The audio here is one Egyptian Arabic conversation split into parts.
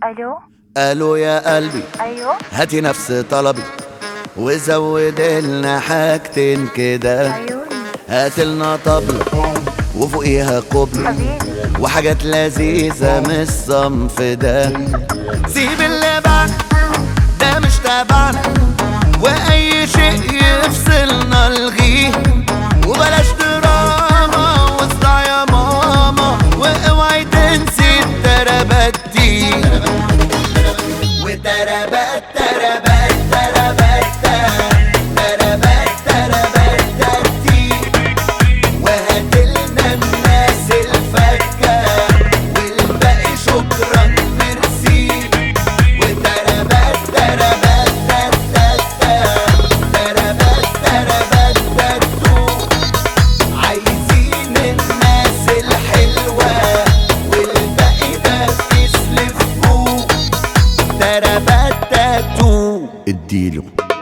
الو قالوا يا قلبي ايوه هاتي نفس طلبي وزود لنا حاجتين كده عيوني هات لنا طبلة وفوقيها قبلة حبيبي وحاجات لذيذة من الصنف ده سيب اللي بعنا ده مش تبعنا واي شيء يفصلنا الغيه وبلاش دراما واصدع يا ماما واوعي تنسي التربات دي وتربات تربات تربات تربات تربات دي وهاتلنا الناس الفكة والباقي شكرا ميرسي وتربات تربات تربات تربات تربات ترتو عايزين الناس الحلوة والباقي ده يسلف فوق تربات تاتو اديله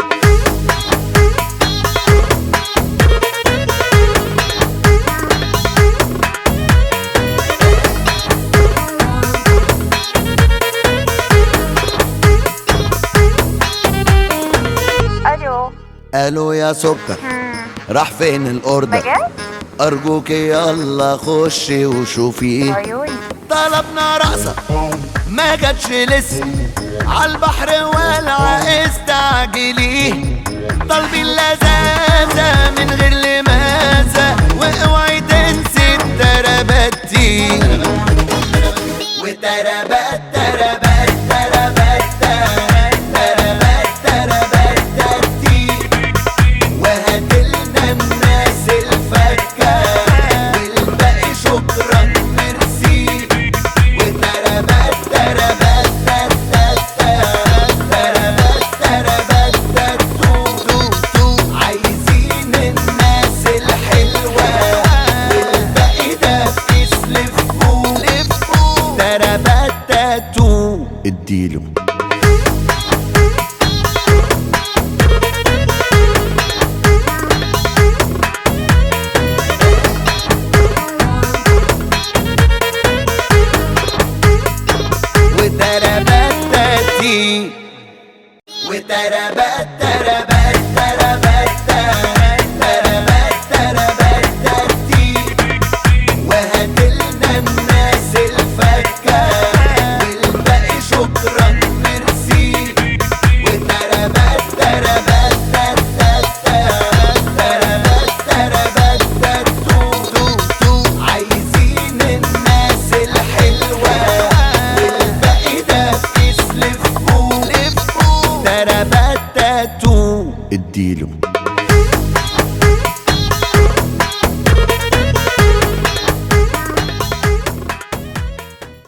الو قالوا يا سكر راح فين الاوردر بجد ارجوك يلا خشي وشوفي عيوني طلبنا رقصة ما جاتش لسه عالبحر والع استعجلي طالبي اللذاذة من غير لماذا واوعي تنسي التربات دي وتربات تربات تربات تربات تربات دي وهاتلنا الناس الفكة والباقي شكرا ميرسي وتربات تربات تربات تربات تربات ترتو عايزين الناس الحلوة والباقي ده يسلف فوق تربات تاتو اديله وتربات تاتي وتربات تربات تربات تربات تربات تاتي وهاتلنا الناس الفكة والباقي شكرا ميرسي وتربات تربات تربات تربات تربات ترتو عايزين الناس الحلوة والباقي ده يسلف فوق تربات تاتو اديله